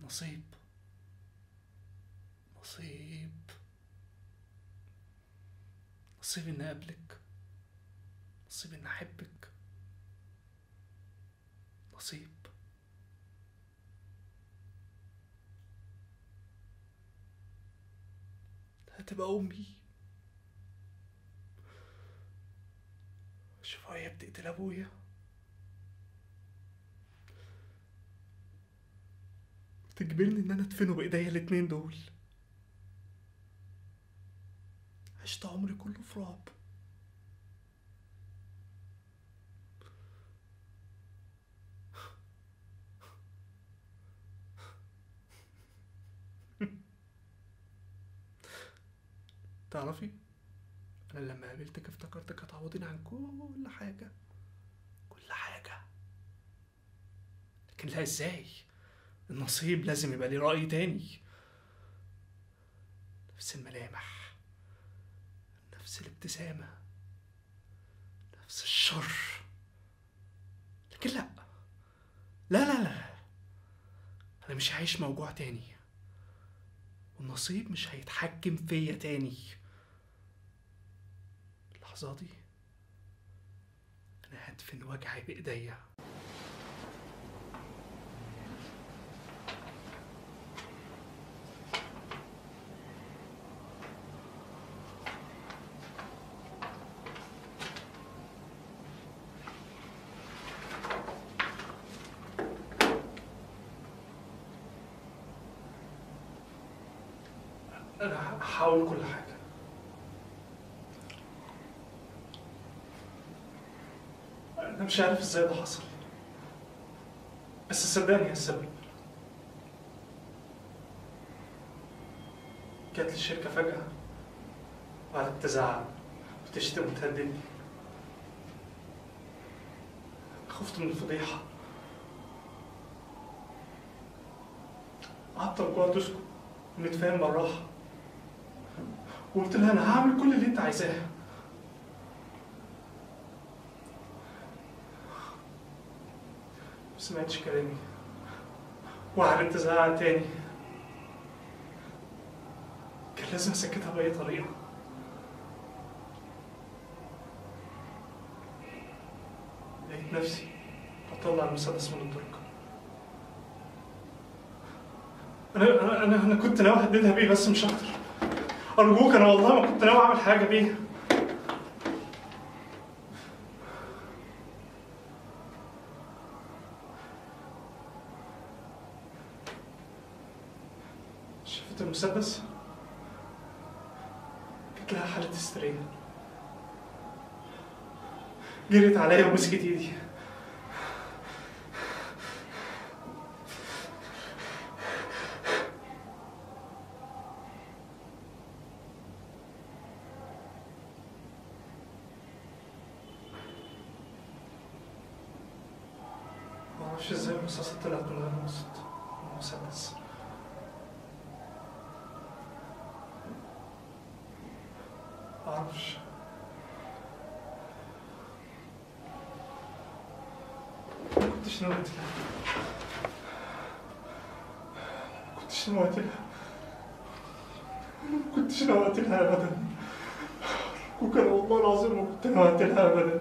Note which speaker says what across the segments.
Speaker 1: نصيب نصيب نصيب اني اقابلك نصيب اني احبك نصيب هتبقى امي شوف هي بتقتل ابويا تجبرني ان انا ادفنه بايديا الاتنين دول عشت عمري كله في رعب تعرفي انا لما قابلتك افتكرتك هتعوضيني عن كل حاجه كل حاجه لكن لا ازاي النصيب لازم يبقى ليه رأي تاني نفس الملامح نفس الابتسامة نفس الشر لكن لا لا لا لا أنا مش هعيش موجوع تاني والنصيب مش هيتحكم فيا تاني اللحظة دي أنا هدفن وجعي بإيديا انا هحاول كل حاجه انا مش عارف ازاي ده حصل بس صدقني يا السبب جات لي الشركه فجاه وقعدت تزعق وتشتم وتهددني خفت من الفضيحه قعدت ارجوها تسكت ونتفاهم بالراحه وقلت لها انا هعمل كل اللي انت عايزاه ما سمعتش كلامي وقعدت تزعق تاني كان لازم اسكتها باي طريقه لقيت نفسي بطلع المسدس من الدرج انا انا انا انا كنت ناوي اهددها بيه بس مش اكتر ارجوك انا والله ما كنت ناوي اعمل حاجه بيه شفت المسدس جات لها حالة هستيريا جريت عليا ومسكت ايدي معرفش ازاي الرصاصة طلعت من غير ما اقصد المسدس معرفش ما كنتش ناوي اقتلها ما كنتش ناوي اقتلها ما كنتش ناوي اقتلها ابدا وكان والله العظيم ما كنت ناوي اقتلها ابدا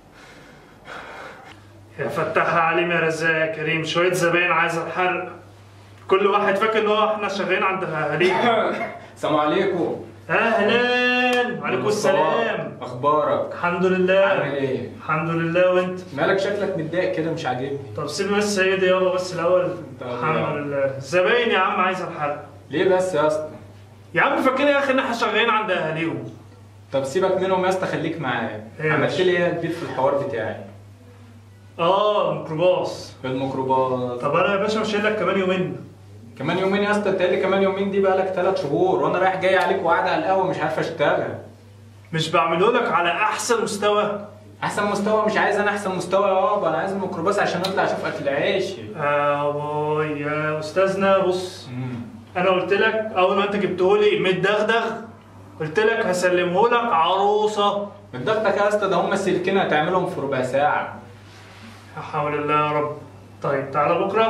Speaker 1: يا فتاح يا عليم يا رزاق يا كريم شوية زباين عايزة الحرق كل واحد فاكر ان هو احنا شغالين عند اهاليهم
Speaker 2: السلام عليكم
Speaker 1: اهلا وعليكم السلام
Speaker 2: اخبارك
Speaker 1: الحمد لله
Speaker 2: عامل ايه
Speaker 1: الحمد لله وانت
Speaker 2: مالك شكلك متضايق كده مش عاجبني
Speaker 1: طب سيبي بس هي دي يابا بس الاول
Speaker 2: طب
Speaker 1: الحمد
Speaker 2: يلا.
Speaker 1: لله الزباين يا عم عايزه الحرق
Speaker 2: ليه بس يا اسطى
Speaker 1: يا عم فاكرين يا اخي ان احنا شغالين عند اهاليهم
Speaker 2: طب سيبك منهم يا اسطى خليك معايا
Speaker 1: إيه يا
Speaker 2: عملت
Speaker 1: باشا؟
Speaker 2: لي ايه يا كبير في الحوار بتاعي
Speaker 1: اه ميكروباص
Speaker 2: في الميكروباص
Speaker 1: طب انا يا باشا مش قايل لك كمان يومين
Speaker 2: كمان يومين يا اسطى انت قايل لي كمان يومين دي بقالك ثلاث شهور وانا رايح جاي عليك وقاعد على القهوه مش عارف اشتغل
Speaker 1: مش بعمله لك على احسن مستوى
Speaker 2: احسن مستوى مش عايز انا احسن مستوى يابا انا عايز الميكروباص عشان اطلع اشوف اكل عيشي
Speaker 1: آه باي يا استاذنا بص انا قلت لك اول ما انت جبته لي متدغدغ قلت لك هسلمه لك عروسه
Speaker 2: متضغطك يا اسطى ده هم السلكين هتعملهم في ربع ساعه
Speaker 1: لا حول الله يا رب طيب تعالى بكره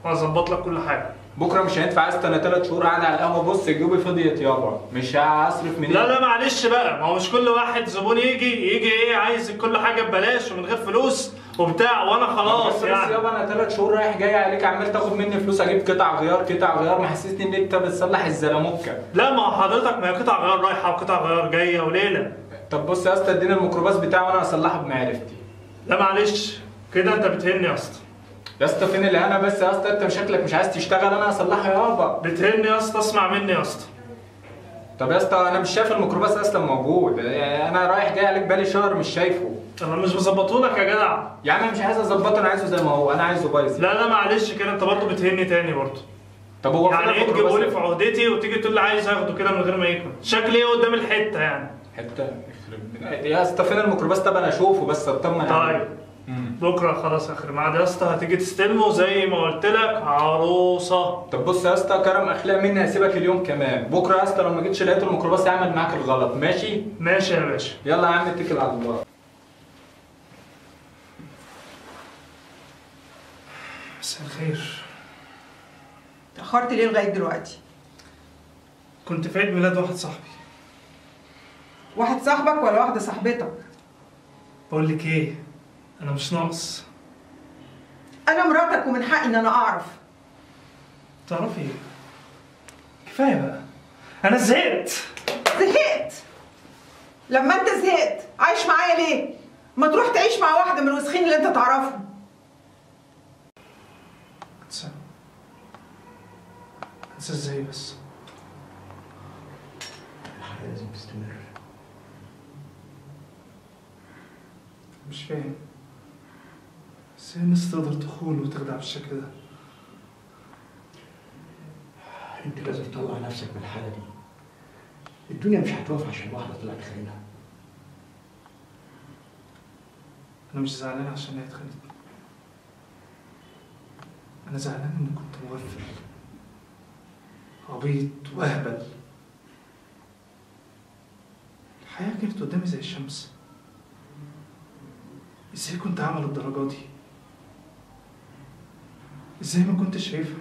Speaker 1: وهظبط لك كل حاجه
Speaker 2: بكره مش هينفع يا اسطى انا ثلاث شهور قاعد على القهوه بص جيوبي فضيت يابا مش هصرف منين
Speaker 1: لا لا معلش بقى ما هو مش كل واحد زبون يجي يجي ايه عايز كل حاجه ببلاش ومن غير فلوس وبتاع وانا خلاص
Speaker 2: بس
Speaker 1: يعني
Speaker 2: يابا انا ثلاث شهور رايح جاي عليك عمال تاخد مني فلوس اجيب قطع غيار قطع غيار محسسني ان انت بتصلح الزلموكه
Speaker 1: لا ما هو حضرتك ما هي قطع غيار رايحه وقطع غيار جايه وليله
Speaker 2: طب بص يا اسطى اديني الميكروباص بتاعي وانا هصلحه بمعرفتي
Speaker 1: لا معلش كده انت بتهني يا اسطى
Speaker 2: يا اسطى فين اللي انا بس يا اسطى انت شكلك مش عايز تشتغل انا هصلحه يابا
Speaker 1: بتهني يا اسطى اسمع مني يا اسطى
Speaker 2: طب يا اسطى انا مش شايف الميكروباص اصلا موجود يعني انا رايح جاي عليك بقالي شهر مش شايفه
Speaker 1: انا مش مظبطهولك يا جدع
Speaker 2: يا عم مش عايز اظبطه انا عايزه زي ما هو انا عايزه بايظ
Speaker 1: لا لا معلش كده انت برضه بتهني تاني برضه
Speaker 2: طب هو فين
Speaker 1: يعني ايه
Speaker 2: الميكروباص
Speaker 1: تجيبه لي في عهدتي وتيجي تقول لي عايز اخده كده من غير ما يكمل شكلي ايه قدام الحته يعني
Speaker 2: حته يخرب بيت- يا اسطى فين الميكروباص طب انا اشوفه بس اطمن عليه.
Speaker 1: طيب
Speaker 2: مم.
Speaker 1: بكره خلاص اخر ميعاد يا اسطى هتيجي تستلمه زي ما قلت لك عروسه
Speaker 2: طب بص يا اسطى كرم اخلاق مني هسيبك اليوم كمان بكره يا اسطى لو ما جيتش لقيت الميكروباص يعمل معاك الغلط ماشي
Speaker 1: ماشي يا باشا
Speaker 2: يلا يا عم اتكل على الله
Speaker 1: مساء الخير
Speaker 3: اتأخرت ليه لغاية دلوقتي؟
Speaker 1: كنت في عيد ميلاد واحد صاحبي
Speaker 3: واحد صاحبك ولا واحدة صاحبتك؟
Speaker 1: بقول لك ايه انا مش ناقص
Speaker 3: أنا مراتك ومن حقي إن أنا أعرف
Speaker 1: تعرفي ايه كفايه بقى انا زهقت
Speaker 3: زهقت لما أنت زهقت عايش معايا ليه؟ ما تروح تعيش مع واحدة من الوسخين اللي أنت تعرفهم
Speaker 1: انسى انسى ازاي بس
Speaker 4: الحياة لازم تستمر
Speaker 1: مش فاهم ازاي الناس تقدر تخون وتخدع بالشكل ده
Speaker 4: انت لازم تطلع نفسك من الحالة دي الدنيا مش هتقف عشان واحدة طلعت خاينة
Speaker 1: انا مش زعلان عشان هي اتخانت انا زعلان اني كنت مغفل عبيط واهبل الحياة كانت قدامي زي الشمس ازاي كنت اعمل الدرجات دي ازاي ما كنتش شايفها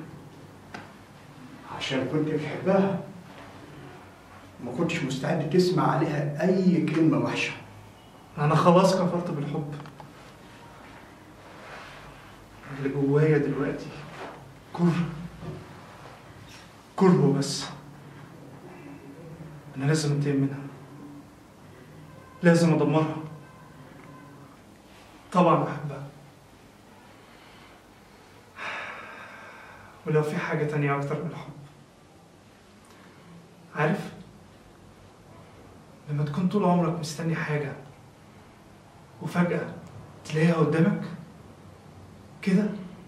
Speaker 4: عشان كنت بتحبها ما كنتش مستعد تسمع عليها أي كلمة وحشة
Speaker 1: انا خلاص كفرت بالحب اللي جوايا دلوقتي كره كره بس انا لازم انتقم منها لازم ادمرها طبعا بحبها ولو في حاجة تانية أكتر من الحب عارف لما تكون طول عمرك مستني حاجة وفجأة تلاقيها قدامك كده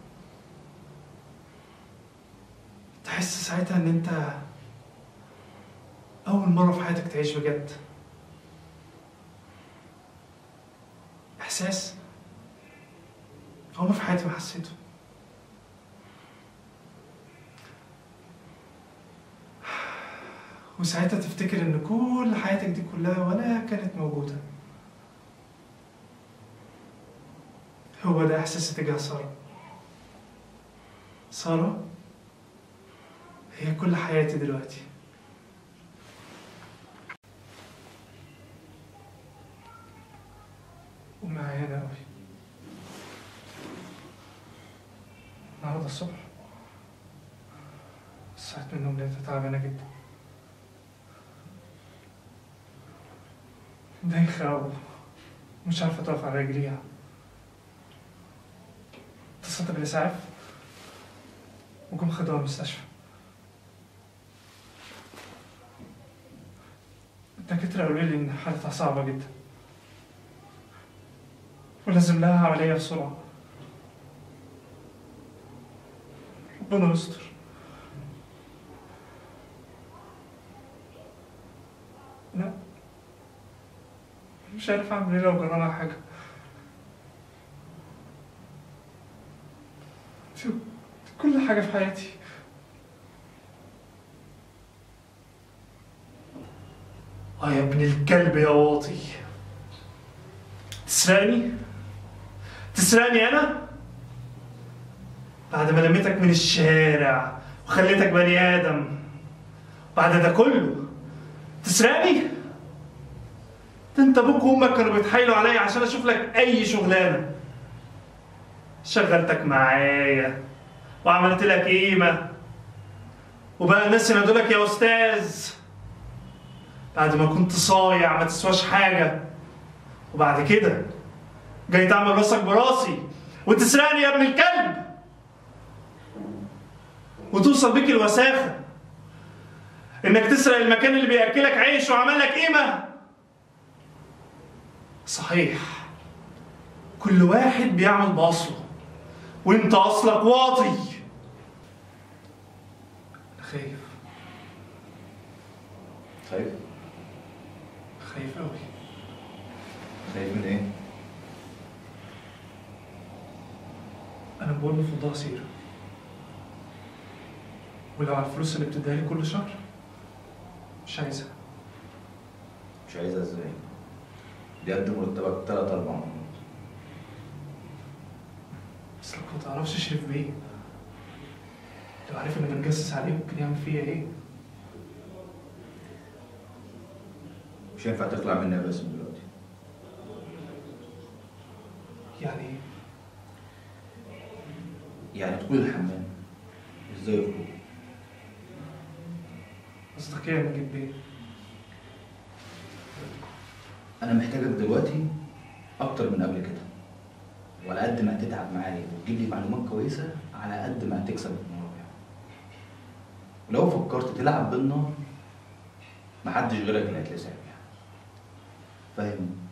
Speaker 1: تحس ساعتها ان انت اول مرة في حياتك تعيش بجد احساس عمري في حياتي ما حسيته وساعتها تفتكر ان كل حياتك دي كلها ولا كانت موجوده هو ده احساسي تجاه ساره ساره هي كل حياتي دلوقتي ومعيانة أوي النهاردة الصبح صحيت من النوم لقيتها تعبانة جدا دايخة أوي مش عارفة تقف على رجليها اتصلت بالإسعاف وجم خدوها المستشفى الدكاترة قالوا لي إن حالتها صعبة جدا ولازم لها عملية بسرعة ربنا يستر لا مش عارف أعمل إيه لو جرالها حاجة شوف كل حاجة في حياتي اه يا ابن الكلب يا واطي تسرقني؟ تسرقني انا؟ بعد ما لميتك من الشارع وخليتك بني ادم بعد ده كله تسرقني ده انت ابوك وامك كانوا بيتحايلوا عليا عشان اشوف لك اي شغلانه شغلتك معايا وعملت لك قيمه وبقى الناس ينادولك يا استاذ بعد ما كنت صايع ما تسواش حاجه وبعد كده جاي تعمل راسك براسي وتسرقني يا ابن الكلب وتوصل بيك الوساخه انك تسرق المكان اللي بياكلك عيش وعمل لك قيمه صحيح كل واحد بيعمل باصله وانت اصلك واطي انا خايف
Speaker 5: خايف
Speaker 1: خايف قوي
Speaker 5: خايف من ايه؟
Speaker 1: انا بقول فضها سيره ولو على الفلوس اللي بتديها لي كل شهر مش عايزها
Speaker 5: مش عايزها ازاي؟ دي قد مرتبك تلات اربع مرات
Speaker 1: اصلك ما تعرفش شريف بيه لو عارف ان بنجسس عليه ممكن يعمل فيا ايه
Speaker 5: مش هينفع تخلع مني يا باسم دلوقتي
Speaker 1: يعني ايه
Speaker 5: يعني تدخل الحمام ازاي يخرج؟
Speaker 1: قصدك ايه يا مجيب بيه
Speaker 5: انا محتاجك دلوقتي اكتر من قبل كده وعلى قد ما هتتعب معايا وتجيب لي معلومات كويسه على قد ما هتكسب المواضيع ولو فكرت تلعب بالنار محدش غيرك اللي هيتلسع بيها فاهم